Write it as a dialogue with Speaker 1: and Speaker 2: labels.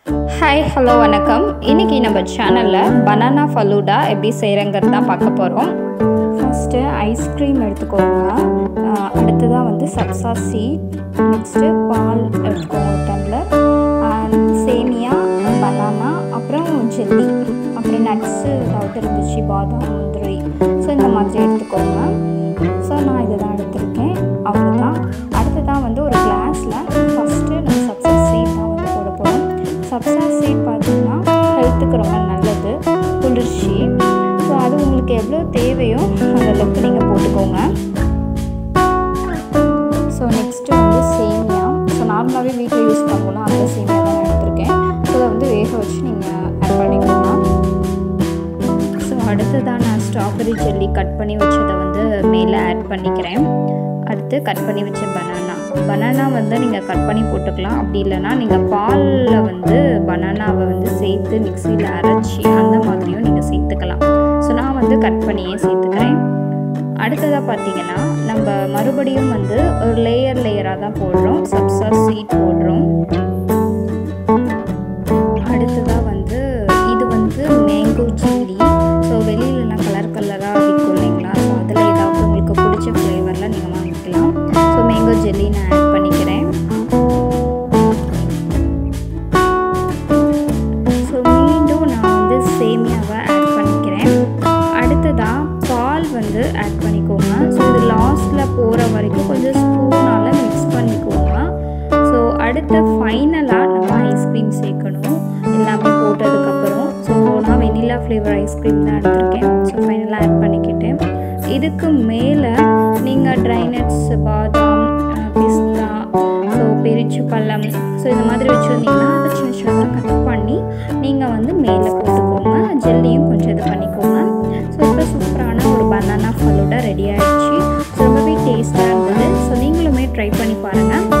Speaker 1: hi hello வணக்கம் இன்றைக்கி நம்ம சேனலில் பனானா ஃபலூடா எப்படி செய்கிறங்கிறது தான் பார்க்க போகிறோம் ஃபஸ்ட்டு ஐஸ்கிரீம் எடுத்துக்கோங்க ஆஹ் அடுத்ததாக வந்து சப்சா சீட் நெக்ஸ்ட்டு பால் எடுத்துக்கோங்க ஒரு டம்ளர் ஆஹ் சேமியா பனானா அப்புறம் ஜெல்லி அப்புறம் நட்ஸு ஏதாவது இருந்துச்சு பாதாம் முந்திரி ஸோ இந்த மாதிரி எடுத்துக்கோங்க ஸோ நான் இதை தான் எடுத்திருக்கேன் அவ்வளோதான் அடுத்ததாக வந்து ஒரு கிளாஸில் ஃபஸ்ட்டு நம்ம சப்சா சீட் தான் வந்து போட போகிறோம் சப்சா சீட் பார்த்தீங்கன்னா ஹெல்த்துக்கு ரொம்ப நல்லது குளிர்ச்சி ஸோ அது உங்களுக்கு எவ்வளோ தேவையோ அந்த அளவுக்கு நீங்கள் போட்டுக்கோங்க ஸோ நெக்ஸ்ட்டு வந்து சேமியா ஸோ நார்மலாகவே வீட்டில் யூஸ் பண்ணுவோம்ல அந்த சேமியா தான் நான் எடுத்திருக்கேன் ஸோ அதை வந்து வேக வச்சு நீங்கள் ஆட் பண்ணிக்கோங்க ஸோ அடுத்ததாக நான் ஸ்ட்ராபெரி ஜெல்லி கட் பண்ணி வச்சதை வந்து மேலே ஆட் பண்ணிக்கிறேன் அடுத்து கட் பண்ணி வச்ச பனானா பனானா வந்து நீங்கள் கட் பண்ணி போட்டுக்கலாம் அப்படி இல்லைன்னா நீங்கள் பாலில் வந்து பனானாவை வந்து சேர்த்து மிக்சியில் அரைச்சி அந்த மாதிரியும் நீங்கள் சேர்த்துக்கலாம் ஸோ நான் வந்து கட் பண்ணியே சேர்த்துக்கிறேன் அடுத்ததாக பார்த்தீங்கன்னா நம்ம மறுபடியும் வந்து ஒரு லேயர் லேயராக தான் போடுறோம் சப்ஸா சீட் போடுறோம் அடுத்ததாக வந்து இது வந்து மேங்கோ சில்லி ஸோ வெளியிலலாம் கலர் கலராக விற்கும் இல்லைங்களா ஸோ அதில் ஏதாவது உங்களுக்கு பிடிச்ச ஃப்ளேவரில் நீங்கள் வாங்கிக்கலாம் ஸோ மேங்கோ ஜெல்லி நான் ஆட் பண்ணிக்கிறேன் ஸோ மீண்டும் நான் வந்து சேமியாவை ஆட் பண்ணிக்கிறேன் அடுத்ததாக பால் வந்து ஆட் பண்ணிக்கோங்க ஸோ இது லாஸ்ட்டில் போகிற வரைக்கும் கொஞ்சம் ஸ்பூனால் மிக்ஸ் பண்ணிக்கோங்க ஸோ அடுத்து ஃபைனலாக நம்ம ஐஸ்கிரீம் சேர்க்கணும் எல்லாமே போட்டதுக்கப்புறம் ஸோ நான் வெனிலா ஃப்ளேவர் ஐஸ்கிரீம் தான் எடுத்திருக்கேன் ஸோ ஃபைனலாக ஆட் பண்ணிக்கிட்டேன் இதுக்கு மேலே நீங்கள் ட்ரை நட்ஸ் பாதாம் பிஸ்தா ஸோ பெரிச்சு பழம் ஸோ இந்த மாதிரி வச்சுருந்தீங்கன்னா அதை சின்ன சின்னதாக கட் பண்ணி நீங்கள் வந்து மேலே போட்டுக்கோங்க ஜெல்லியும் கொஞ்சம் இது பண்ணிக்கோங்க ஸோ இப்போ சூப்பரான ஒரு பனானா ஃபலூடா ரெடி ஆகிடுச்சு ஸோ ரொம்பவே டேஸ்ட்டாக இருந்தது ஸோ நீங்களுமே ட்ரை பண்ணி பாருங்கள்